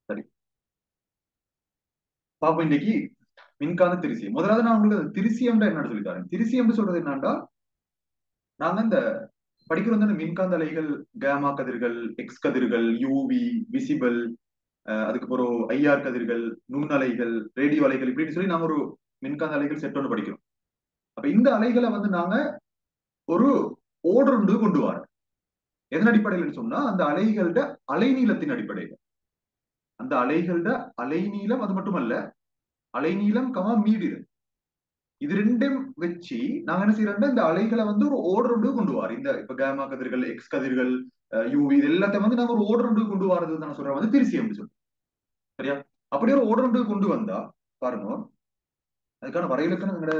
சரி பாப்போம் இன்னைக்கு மின்காந்த திருசியம் முதலாவது நான் உங்களுக்கு திருசியம்டா என்னன்னு சொல்லி தரேன் திருசியம்னு சொல்றது என்னன்னா நாங்க இந்த படிக்கிறோம் தானே மின்காந்த அலைகள் கேமா கதிர்கள் எக்ஸ் கதிர்கள் யூவி விசிபிள் அதுக்கப்புறம் ஐஆர் கதிர்கள் நுண்ணலைகள் ரேடியோ அலைகள் இப்படின்னு சொல்லி நாங்க ஒரு மின்காந்த அலைகள் செட் ஒன்று படிக்கிறோம் அப்ப இந்த அலைகளை வந்து நாங்க ஒரு ஓடர் ஒன்று கொண்டு வரோம் எதன் அடிப்படையில் சொன்னா அந்த அலைகளோட அலைநீளத்தின் அடிப்படையில் அந்த அலைகளோட அலைநீளம் அது மட்டுமல்ல அலைநீளம் கமா மீடு இது ரெண்டும் வச்சு நாங்க என்ன செய்யறோம்னா இந்த அலைகளை வந்து ஒரு ஓடர் ஒன்று கொண்டு வரோம் இந்த இப்ப கேமா கதிர்கள் எக்ஸ் கதிர்கள் யூவி இது எல்லாத்தையும் வந்து நாங்க ஒரு ஓடர் ஒன்று கொண்டு வரது நான் சொல்றேன் வந்து திருசி அப்படி சொல்லி சரியா அப்படி ஒரு ஓடர் ஒன்று கொண்டு வந்தா பாருங்க அதுக்கான வரையிலக்கணம் எங்கட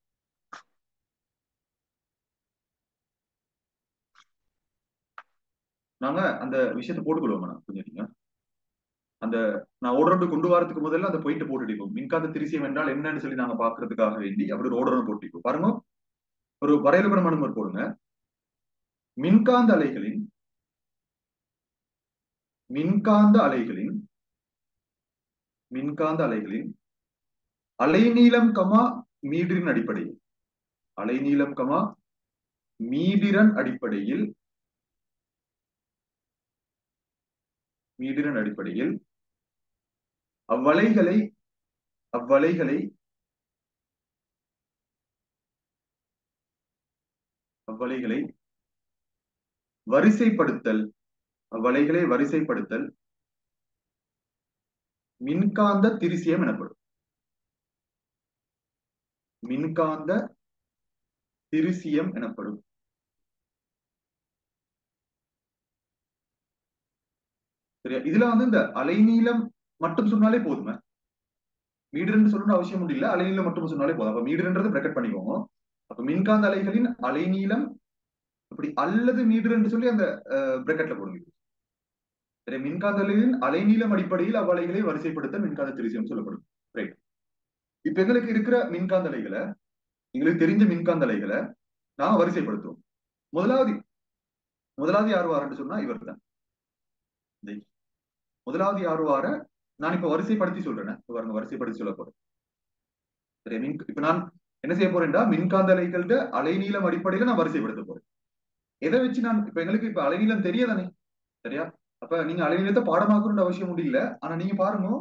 நாங்க அந்த விஷயத்தை போட்டுக்கொள்வோம் கொஞ்சம் நீங்க அந்த நான் ஓடரோடு கொண்டு வரதுக்கு முதல்ல அந்த போயிட்டு போட்டுடிப்போம் மின்காந்த திரிசியம் என்றால் என்னன்னு சொல்லி நாங்க பாக்குறதுக்காக வேண்டி அப்படி ஒரு ஓடரோடு போட்டிப்போம் பாருங்க ஒரு வரையலுபட நம்பர் போடுங்க மின்காந்த அலைகளின் மின்காந்த அலைகளின் மின்காந்த அலைகளின் அலைநீளம் கமா மீடிரின் அடிப்படையில் அலைநீளம் கமா மீடிரன் அடிப்படையில் மீடிரன் அடிப்படையில் அவ்வலைகளை அவ்வலைகளை அவ்வலைகளை வரிசைப்படுத்தல் அவ்வலைகளை வரிசைப்படுத்தல் மின்காந்த திரிசியம் எனப்படும் மின்காந்த திரிசியம் எனப்படும் சரியா இதுல வந்து இந்த அலைநீளம் மட்டும் சொன்னாலே போதுமே மீடர்ன்னு சொல்லணும்னு அவசியம் ஒன்றும் இல்ல அலைநீளம் மட்டும் சொன்னாலே போதும் அப்ப மீடர்ன்றது பிரக்கெட் பண்ணிக்கோங்க அப்ப மின்காந்த அலைகளின் அலைநீளம் அப்படி அல்லது மீடர் என்று சொல்லி அந்த பிரக்கெட்ல போடுங்க சரி மின்காந்த அலைகளின் அலைநீளம் அடிப்படையில் அவ்வலைகளை வரிசைப்படுத்த மின்காந்த திருசியம் சொல்லப்படும் ரைட் இப்ப எங்களுக்கு இருக்கிற மின்காந்த அலைகளை எங்களுக்கு தெரிஞ்ச மின்காந்த அலைகளை நாம வரிசைப்படுத்துவோம் முதலாவது முதலாவது யார் வாரன்னு சொன்னா இவர் தான் முதலாவது யார் வார நான் இப்ப வரிசைப்படுத்தி சொல்றேன் பாருங்க வரிசைப்படுத்தி சொல்ல போறேன் சரி மின் இப்ப நான் என்ன செய்ய போறேன்டா மின்காந்த அலைகளோட அலைநீளம் அடிப்படையில நான் வரிசைப்படுத்த போறேன் எதை வச்சு நான் இப்ப எங்களுக்கு இப்ப அலைநீளம் தெரியாதானே சரியா அப்ப நீங்க அலைநீளத்தை பாடமாக்கணும்னு அவசியம் முடியல ஆனா நீங்க பாருங்க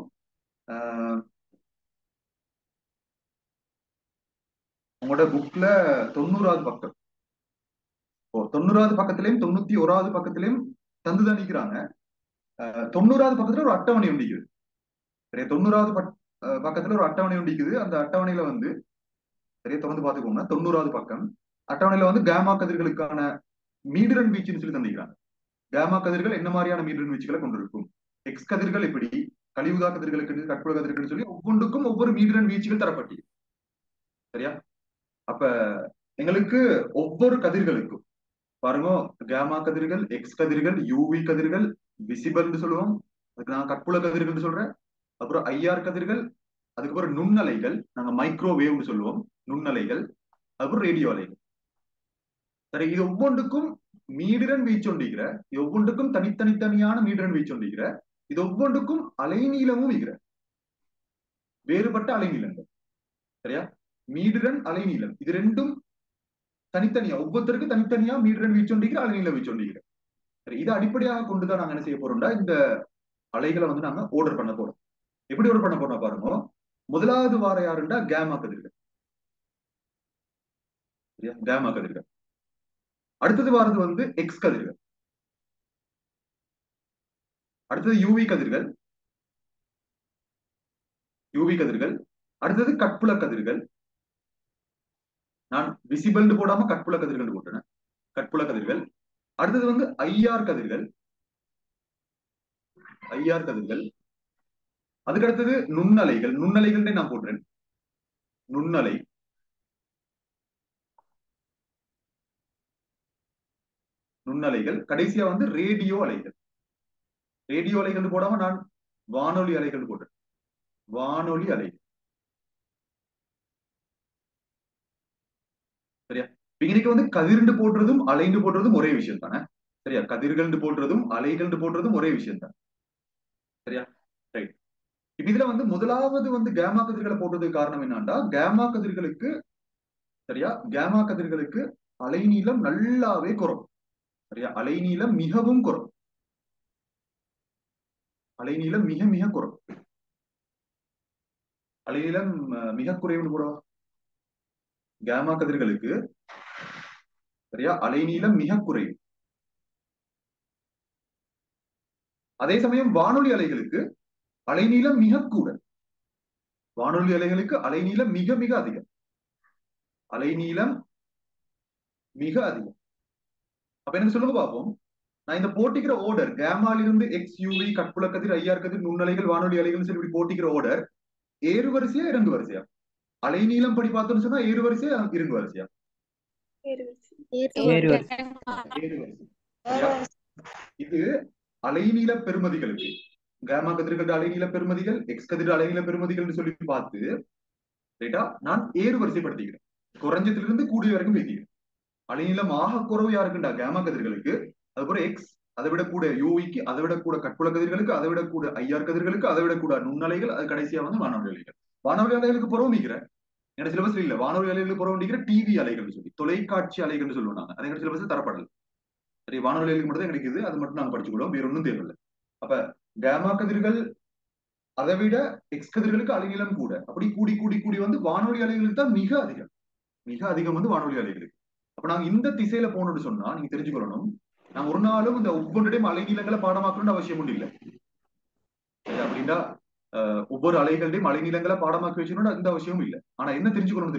உங்களோட புக்ல தொண்ணூறாவது பக்கம் ஓ தொண்ணூறாவது பக்கத்திலையும் தொண்ணூத்தி ஓராவது பக்கத்திலையும் தந்துதான் நிக்கிறாங்க தொண்ணூறாவது பக்கத்துல ஒரு அட்டவணை ஒண்டிக்குது சரியா தொண்ணூறாவது பக்கத்துல ஒரு அட்டவணை ஒண்டிக்குது அந்த அட்டவணையில வந்து சரியா தொடர்ந்து பாத்துக்கோங்க தொண்ணூறாவது பக்கம் அட்டவணையில வந்து கேமா கதிர்களுக்கான மீடிரன் வீச்சுன்னு சொல்லி தந்திக்கிறாங்க கேமா கதிர்கள் என்ன மாதிரியான மீடிரன் வீச்சுகளை கொண்டிருக்கும் எக்ஸ் கதிர்கள் எப்படி கழிவுதா கதிர்களுக்கு கற்புல கதிர்களுக்கு சொல்லி ஒவ்வொன்றுக்கும் ஒவ்வொரு மீடிரன் வீச்சுகள் தரப்பட்டி சரியா அப்ப எங்களுக்கு ஒவ்வொரு கதிர்களுக்கும் பாருங்க கேமா கதிர்கள் எக்ஸ் கதிர்கள் யூவி கதிர்கள் விசிபிள்னு சொல்லுவோம் அதுக்கு நான் கற்புல கதிர்கள் சொல்றேன் அப்புறம் ஐஆர் கதிர்கள் அதுக்கப்புறம் நுண்ணலைகள் நாங்க மைக்ரோவேவ்னு சொல்லுவோம் நுண்ணலைகள் அப்புறம் ரேடியோ அலைகள் சரி இது ஒவ்வொன்றுக்கும் மீடிரன் வீச்சொண்டிக்கிற இது ஒவ்வொன்றுக்கும் தனித்தனித்தனியான மீடிரன் வீச்சொண்டிக்கிற இது ஒவ்வொன்றுக்கும் அலைநீளமும் விகிற வேறுபட்ட அலைநீளங்கள் சரியா மீடிரன் அலைநீளம் இது ரெண்டும் தனித்தனியா ஒவ்வொருத்தருக்கும் தனித்தனியா மீடிரன் வீச்சொண்டிக்கிற அலைநீளம் வீச்சொண்டிக்கிற சரி இதை அடிப்படையாக கொண்டுதான் நாங்க என்ன செய்ய போறோம்டா இந்த அலைகளை வந்து நாங்க ஆர்டர் பண்ண போறோம் எப்படி ஆர்டர் பண்ண போறோம் பாருங்க முதலாவது வார யாருண்டா கேமா கதிர்கள் சரியா கேமா கதிர்கள் அடுத்தது வாரது வந்து எக்ஸ் கதிர்கள் அடுத்தது யூவி கதிர்கள் யூவி கதிர்கள் அடுத்தது கட்புல கதிர்கள் நான் விசிபிள்னு போடாம கட்புல கதிர்கள் போட்டேன் கட்புல கதிர்கள் அடுத்தது வந்து ஐஆர் கதிர்கள் ஐஆர் கதிர்கள் அதுக்கு அடுத்தது நுண்ணலைகள் நுண்ணலைகள் நான் போடுறேன் நுண்ணலை நுண்ணலைகள் கடைசியா வந்து ரேடியோ அலைகள் ரேடியோ அலைகள் போடாம நான் வானொலி அலைகள் போடுறேன் வானொலி அலைகள் சரியா இன்னைக்கு வந்து கதிர்ண்டு போடுறதும் அலைந்து போடுறதும் ஒரே விஷயம் தானே சரியா கதிர்கள் போடுறதும் அலைகள் போடுறதும் ஒரே விஷயம் தான் சரியா ரைட் இப்ப இதுல வந்து முதலாவது வந்து கேமா கதிர்களை போட்டதுக்கு காரணம் என்னன்னா கேமா கதிர்களுக்கு சரியா கேமா கதிர்களுக்கு அலைநீளம் நல்லாவே குறையும் சரியா அலைநீளம் மிகவும் குறையும் அலைநீளம் மிக மிக குறையும் அலைநீளம் அஹ், மிக குறைவுன்னு கூட கேமா கதிர்களுக்கு சரியா அலைநீளம் மிக குறையும் அதே சமயம் வானொலி அலைகளுக்கு அலைநீளம் மிக கூட வானொலி அலைகளுக்கு அலைநீளம் மிக மிக அதிகம் அலைநீளம் மிக அதிகம் அப்ப எனக்கு சொல்லுங்க பார்ப்போம் நான் இந்த போட்டிக்கிற ஓர்டர் கேமால இருந்து எக்ஸ் யூவி கட்புல கதிர் ஐஆர் கதிர் நுண்ணலைகள் வானொலி அலைகள் சொல்லி இப்படி போட்டிக்கிற ஓர்டர் ஏறு வரிசையா இறங்கு வரிசையா அலைநீளம் படி பார்த்தோம்னு சொன்னா ஏறு வரிசையா இறங்கு வரிசையா ஏறு வரிசை சரியா? இது அலைநீள பெருமதிகளுக்கு கேமா கதிர்கள் அலைநீள பெருமதிகள் எக்ஸ் கதிர் அலைநீள பெருமதிகள் சொல்லி பார்த்து ரைட்டா நான் ஏறு வரிசைப்படுத்திக்கிறேன் குறைஞ்சதிலிருந்து கூடிய வரைக்கும் பேசிக்கிறேன் அலைநீளம் ஆக குறைவு யாருக்குண்டா கேமா கதிர்களுக்கு அதுக்கப்புறம் எக்ஸ் அதை விட கூட யூவிக்கு அதை விட கூட கட்புல கதிர்களுக்கு அதை விட கூட ஐஆர் கதிர்களுக்கு அதை விட கூட நுண்ணலைகள் அது கடைசியா வந்து வானொலி அலைகள் வானொலி அலைகளுக்கு புறவண்டிக்கிறேன் என்னோட சிலபஸ்ல இல்ல வானொலி அலைகளுக்கு புறவண்டிக்கிற டிவி அலைகள் சொல்லி தொலைக்காட்சி அலைகள்னு சொல்லுவாங்க அது எங்க சிலபஸ் தரப்படல சரி வானொலி அலைகளுக்கு மட்டும் தான் கிடைக்குது அது மட்டும் நாங்க படிச்சுக்கிறோம் வேற ஒன்றும் தேவையில்லை அப்ப கேமா கதிர்கள் அதை விட எக்ஸ் கதிர்களுக்கு அலைநீளம் கூட அப்படி கூடி கூடி கூடி வந்து வானொலி அலைகளுக்கு தான் மிக அதிகம் மிக அதிகம் வந்து வானொலி அலைகளுக்கு அப்ப நாங்க இந்த திசையில போகணும்னு சொன்னா நீங்க தெரிஞ்சுக்கொள்ளணும் நான் ஒரு நாளும் இந்த ஒவ்வொன்றையும் அலைநீளங்களை பாடமாக்கணும்னு அவசியம் ஒன்றும் இல்லை சரி, அப்படின்னா அஹ், ஒவ்வொரு அலைகள்டையும் அலைநீளங்களை பாடமாக்கி வச்சுக்கணும்னு அந்த அவசியமும் இல்லை ஆனா என்ன தெரிஞ்சுக்கணும்